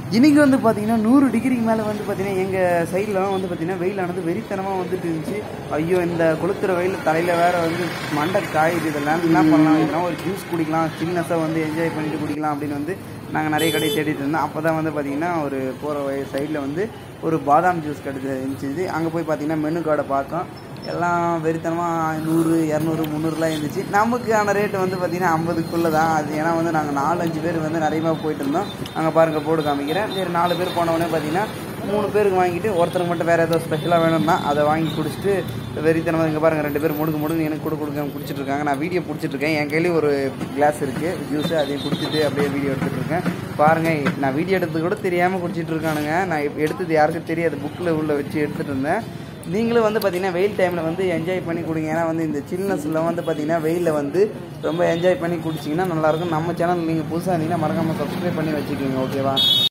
இன்னைக்கு வந்து பார்த்தீங்கன்னா நூறு டிகிரிக்கு மேலே வந்து பார்த்தீங்கன்னா எங்கள் சைட்லலாம் வந்து பார்த்தீங்கன்னா வெயிலானது வெறித்தனமாக வந்துட்டு இருந்துச்சு ஐயோ இந்த கொளுத்துற வெயில் தலையில் வேற வந்து மண்டை காயுது இதெல்லாம் என்ன பண்ணலாம் இதெல்லாம் ஒரு ஜூஸ் குடிக்கலாம் சில்னஸாக வந்து என்ஜாய் பண்ணிட்டு குடிக்கலாம் அப்படின்னு வந்து நாங்கள் நிறைய கடை தேடிட்டு இருந்தோம் அப்போ தான் வந்து பார்த்தீங்கன்னா ஒரு போகிற சைடில் வந்து ஒரு பாதாம் ஜூஸ் கிடைச்சு இருந்துச்சு அங்கே போய் பார்த்தீங்கன்னா மெனு கார்டை பார்த்தோம் எல்லாம் வெறித்தனமாக நூறு இரநூறு முந்நூறுலாம் இருந்துச்சு நமக்கான ரேட்டு வந்து பார்த்திங்கன்னா ஐம்பதுக்குள்ளே தான் அது ஏன்னா வந்து நாங்கள் நாலு அஞ்சு பேர் வந்து நிறையமாக போயிட்டு இருந்தோம் அங்கே பாருங்கள் போர்டு காமிக்கிறேன் சரி நாலு பேர் போனவொடனே பார்த்தீங்கன்னா மூணு பேருக்கு வாங்கிட்டு ஒருத்தருக்கு மட்டும் வேறு ஏதோ ஸ்பெஷலாக வேணும்னா அதை வாங்கி குடிச்சிட்டு வெறித்தனமாக இங்கே பாருங்கள் ரெண்டு பேர் முடுக்கு முடுக்கு எனக்கு கூட கொடுக்க குடிச்சிட்டு இருக்காங்க நான் வீடியோ பிடிச்சிட்டு இருக்கேன் என் கையிலேயும் ஒரு கிளாஸ் இருக்குது ஜூஸு அதையும் குடிச்சிட்டு அப்படியே வீடியோ எடுத்துகிட்டு இருக்கேன் பாருங்கள் நான் வீடியோ எடுத்தது கூட தெரியாமல் குடிச்சிட்டு இருக்கானுங்க நான் இப்ப எடுத்தது யாருக்கும் தெரியாது புக்கில் உள்ள வச்சு எடுத்துகிட்டு இருந்தேன் நீங்களும் வந்து பார்த்தீங்கன்னா வெயில் டைமில் வந்து என்ஜாய் பண்ணி குடிங்க ஏன்னா வந்து இந்த சில்னஸில் வந்து பார்த்தீங்கன்னா வெயிலில் வந்து ரொம்ப என்ஜாய் பண்ணி குடிச்சிங்கன்னா நல்லாயிருக்கும் நம்ம சேனல் நீங்கள் புதுசாக இருந்தீங்கன்னா மறக்காமல் சப்ஸ்கிரைப் பண்ணி வச்சுக்கோங்க ஓகேவா